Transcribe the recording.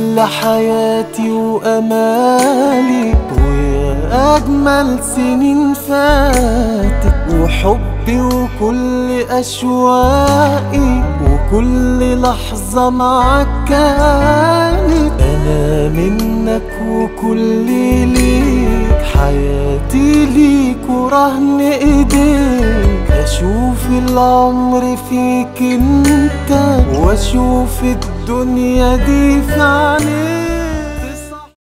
كل حياتي وأمالي ويا أجمل سنين فاتت وحبي وكل أشواقي وكل لحظة معاك كانت أنا منك وكل ليك حياتي ليك ورهن ايديك اشوف العمر فيك انت واشوف الدنيا دي في عينيك